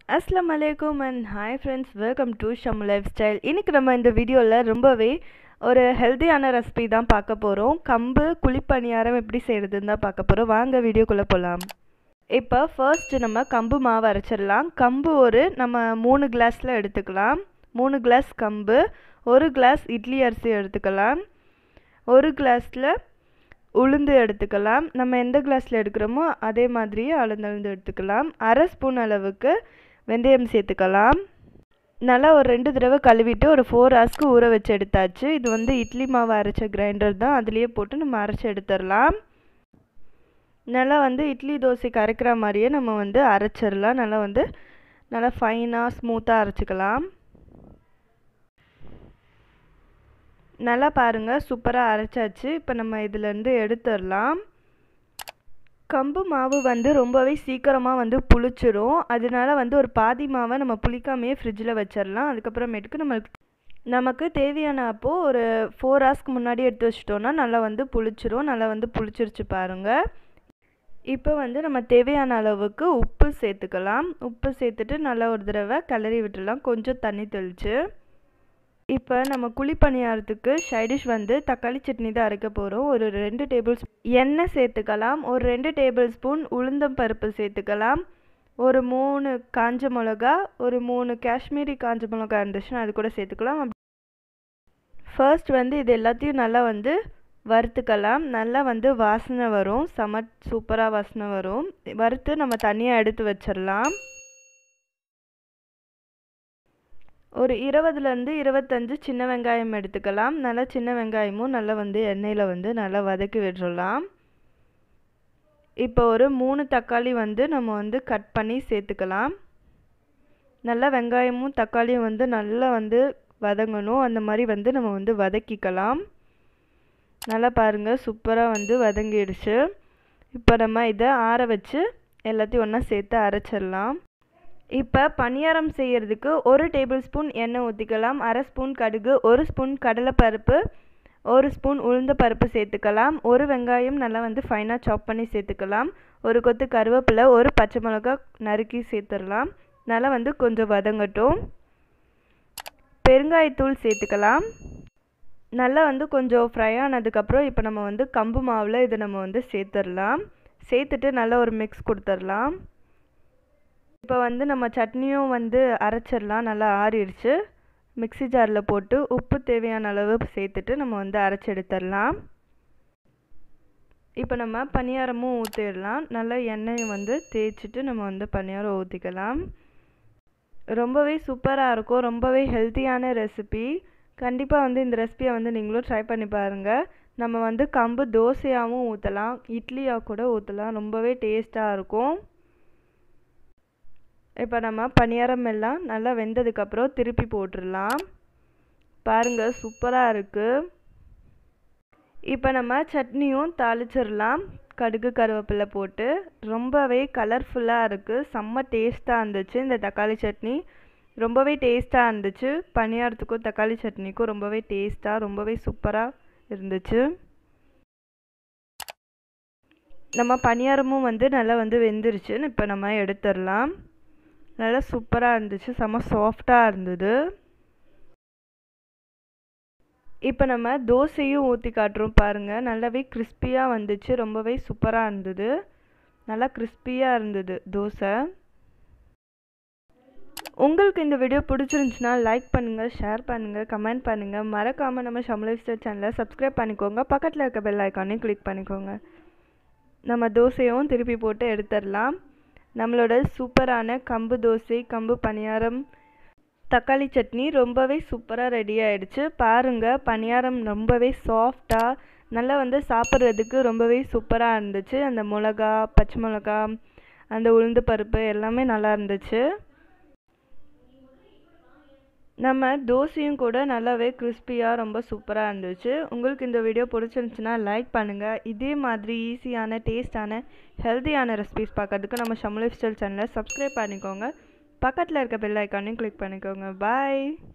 அஸ்லாம் அலைக்கும் and hi friends welcome to Sham lifestyle இன்றைக்கி நம்ம இந்த வீடியோவில் ரொம்பவே ஒரு ஹெல்த்தியான ரெசிபி தான் பார்க்க போகிறோம் கம்பு குழிப்பணியாரம் எப்படி செய்கிறதுன்னு தான் பார்க்க போகிறோம் வாங்க வீடியோக்குள்ளே போகலாம் இப்போ ஃபர்ஸ்ட் நம்ம கம்பு மாவு அரைச்சிடலாம் கம்பு ஒரு நம்ம மூணு கிளாஸில் எடுத்துக்கலாம் மூணு கிளாஸ் கம்பு ஒரு கிளாஸ் இட்லி அரிசி எடுத்துக்கலாம் ஒரு கிளாஸில் உளுந்து எடுத்துக்கலாம் நம்ம எந்த கிளாஸில் எடுக்கிறோமோ அதே மாதிரியே அளந்தளந்து எடுத்துக்கலாம் அரை ஸ்பூன் அளவுக்கு வெந்தயம் சேர்த்துக்கலாம் நல்லா ஒரு ரெண்டு தடவை கழுவிட்டு ஒரு ஃபோர் ஹவர்ஸ்க்கு ஊற வச்சு எடுத்தாச்சு இது வந்து இட்லி மாவு அரைச்ச கிரைண்டர் தான் அதுலேயே போட்டு நம்ம அரைச்சி எடுத்துடலாம் நல்லா வந்து இட்லி தோசைக்கு அரைக்கிற மாதிரியே நம்ம வந்து அரைச்சிடலாம் நல்லா வந்து நல்லா ஃபைனாக ஸ்மூத்தாக அரைச்சிக்கலாம் நல்லா பாருங்கள் சூப்பராக அரைச்சாச்சு இப்போ நம்ம இதிலேருந்து எடுத்துடலாம் கம்பு மாவு வந்து ரொம்பவே சீக்கிரமாக வந்து புளிச்சிரும் அதனால வந்து ஒரு பாதி மாவை நம்ம புளிக்காமையே ஃப்ரிட்ஜில் வச்சிடலாம் அதுக்கப்புறமேட்டுக்கு நம்மளுக்கு நமக்கு தேவையான அப்போது ஒரு ஃபோர் ஹவர்ஸ்க்கு முன்னாடி எடுத்து வச்சிட்டோன்னா நல்லா வந்து புளிச்சிரும் நல்லா வந்து புளிச்சிருச்சு பாருங்கள் இப்போ வந்து நம்ம தேவையான அளவுக்கு உப்பு சேர்த்துக்கலாம் உப்பு சேர்த்துட்டு நல்லா ஒரு தடவை கிளறி விட்டுடலாம் கொஞ்சம் தண்ணி தெளித்து இப்போ நம்ம குழிப்பணியாரத்துக்கு சைடிஷ் வந்து தக்காளி சட்னி தான் அரைக்க போகிறோம் ஒரு ரெண்டு டேபிள் எண்ணெய் சேர்த்துக்கலாம் ஒரு ரெண்டு டேபிள் ஸ்பூன் உளுந்தம் பருப்பு சேர்த்துக்கலாம் ஒரு மூணு காஞ்ச மிளகா ஒரு மூணு காஷ்மீரி காஞ்ச மிளகா இருந்துச்சுன்னா அது கூட சேர்த்துக்கலாம் ஃபர்ஸ்ட் வந்து இது எல்லாத்தையும் நல்லா வந்து வறுத்துக்கலாம் நல்லா வந்து வாசனை வரும் செம சூப்பராக வாசனை வரும் வறுத்து நம்ம தனியாக எடுத்து வச்சிடலாம் ஒரு இருபதுலேருந்து இருபத்தஞ்சு சின்ன வெங்காயம் எடுத்துக்கலாம் நல்லா சின்ன வெங்காயமும் நல்லா வந்து எண்ணெயில் வந்து நல்லா வதக்கி விட்டுறலாம் இப்போ ஒரு மூணு தக்காளி வந்து நம்ம வந்து கட் பண்ணி சேர்த்துக்கலாம் நல்லா வெங்காயமும் தக்காளியும் வந்து நல்லா வந்து வதங்கணும் அந்த மாதிரி வந்து நம்ம வந்து வதக்கிக்கலாம் நல்லா பாருங்கள் சூப்பராக வந்து வதங்கிடுச்சு இப்போ நம்ம இதை ஆற வச்சு எல்லாத்தையும் ஒன்றா சேர்த்து அரைச்சிடலாம் இப்போ பணியாரம் செய்கிறதுக்கு ஒரு டேபிள் ஸ்பூன் எண்ணெய் ஊற்றிக்கலாம் அரை ஸ்பூன் கடுகு ஒரு ஸ்பூன் கடலைப்பருப்பு ஒரு ஸ்பூன் உளுந்த பருப்பு சேர்த்துக்கலாம் ஒரு வெங்காயம் நல்லா வந்து ஃபைனாக சாப் பண்ணி சேர்த்துக்கலாம் ஒரு கொத்து கருவேப்பிலை ஒரு பச்சை மிளகா நறுக்கி சேர்த்துடலாம் நல்லா வந்து கொஞ்சம் வதங்கட்டும் பெருங்காயத்தூள் சேர்த்துக்கலாம் நல்லா வந்து கொஞ்சம் ஃப்ரை ஆனதுக்கப்புறம் இப்போ நம்ம வந்து கம்பு மாவில் இதை நம்ம வந்து சேர்த்துடலாம் சேர்த்துட்டு நல்லா ஒரு மிக்ஸ் கொடுத்துடலாம் இப்போ வந்து நம்ம சட்னியும் வந்து அரைச்சிடலாம் நல்லா ஆறிடுச்சு மிக்சி ஜாரில் போட்டு உப்பு தேவையான அளவு சேர்த்துட்டு நம்ம வந்து அரைச்சி எடுத்துடலாம் இப்போ நம்ம பணியாரமும் ஊற்றிடலாம் நல்லா எண்ணெயை வந்து தேய்ச்சிட்டு நம்ம வந்து பணியாரம் ஊற்றிக்கலாம் ரொம்பவே சூப்பராக இருக்கும் ரொம்பவே ஹெல்த்தியான ரெசிபி கண்டிப்பாக வந்து இந்த ரெசிபியை வந்து நீங்களும் ட்ரை பண்ணி பாருங்கள் நம்ம வந்து கம்பு தோசையாகவும் ஊற்றலாம் இட்லியாக கூட ஊற்றலாம் ரொம்பவே டேஸ்ட்டாக இருக்கும் இப்போ நம்ம பணியாரம் எல்லாம் நல்லா வெந்ததுக்கப்புறம் திருப்பி போட்டுடலாம் பாருங்கள் சூப்பராக இருக்குது இப்போ நம்ம சட்னியும் தாளிச்சிடலாம் கடுகு கருவேப்பிலை போட்டு ரொம்பவே கலர்ஃபுல்லாக இருக்குது செம்ம டேஸ்ட்டாக இருந்துச்சு இந்த தக்காளி சட்னி ரொம்பவே டேஸ்ட்டாக இருந்துச்சு பணியாரத்துக்கும் தக்காளி சட்னிக்கும் ரொம்பவே டேஸ்ட்டாக ரொம்பவே சூப்பராக இருந்துச்சு நம்ம பணியாரமும் வந்து நல்லா வந்து வெந்துருச்சுன்னு இப்போ நம்ம எடுத்துடலாம் நல்லா சூப்பராக இருந்துச்சு செம்ம சாஃப்டாக இருந்தது இப்போ நம்ம தோசையும் ஊற்றி காட்டுறோம் பாருங்கள் நல்லாவே கிறிஸ்பியாக வந்துச்சு ரொம்பவே சூப்பராக இருந்தது நல்லா கிறிஸ்பியாக இருந்தது தோசை உங்களுக்கு இந்த வீடியோ பிடிச்சிருந்துச்சுன்னா லைக் பண்ணுங்கள் ஷேர் பண்ணுங்கள் கமெண்ட் பண்ணுங்கள் மறக்காமல் நம்ம ஷம்லைஃப் சேனலை சப்ஸ்கிரைப் பண்ணிக்கோங்க பக்கத்தில் இருக்க பெல் ஐக்கானையும் கிளிக் பண்ணிக்கோங்க நம்ம தோசையும் திருப்பி போட்டு எடுத்துடலாம் நம்மளோட சூப்பரான கம்பு தோசை கம்பு பணியாரம் தக்காளி சட்னி ரொம்பவே சூப்பராக ரெடி ஆகிடுச்சு பாருங்கள் பணியாரம் ரொம்பவே சாஃப்டாக நல்லா வந்து சாப்பிட்றதுக்கு ரொம்பவே சூப்பராக இருந்துச்சு அந்த மிளகா பச்சை மிளகா அந்த உளுந்து பருப்பு எல்லாமே நல்லா இருந்துச்சு நம்ம தோசையும் கூட நல்லாவே கிறிஸ்பியாக ரொம்ப சூப்பராக இருந்துச்சு உங்களுக்கு இந்த வீடியோ பிடிச்சிருந்துச்சுன்னா லைக் பண்ணுங்கள் இதே மாதிரி ஈஸியான டேஸ்டான ஹெல்த்தியான ரெசிபிஸ் பார்க்கறதுக்கு நம்ம ஷம்லிஃப் ஸ்டைல் சேனலை சப்ஸ்கிரைப் பண்ணிக்கோங்க பக்கத்தில் இருக்க பெல் ஐக்கானையும் கிளிக் பண்ணிக்கோங்க பாய்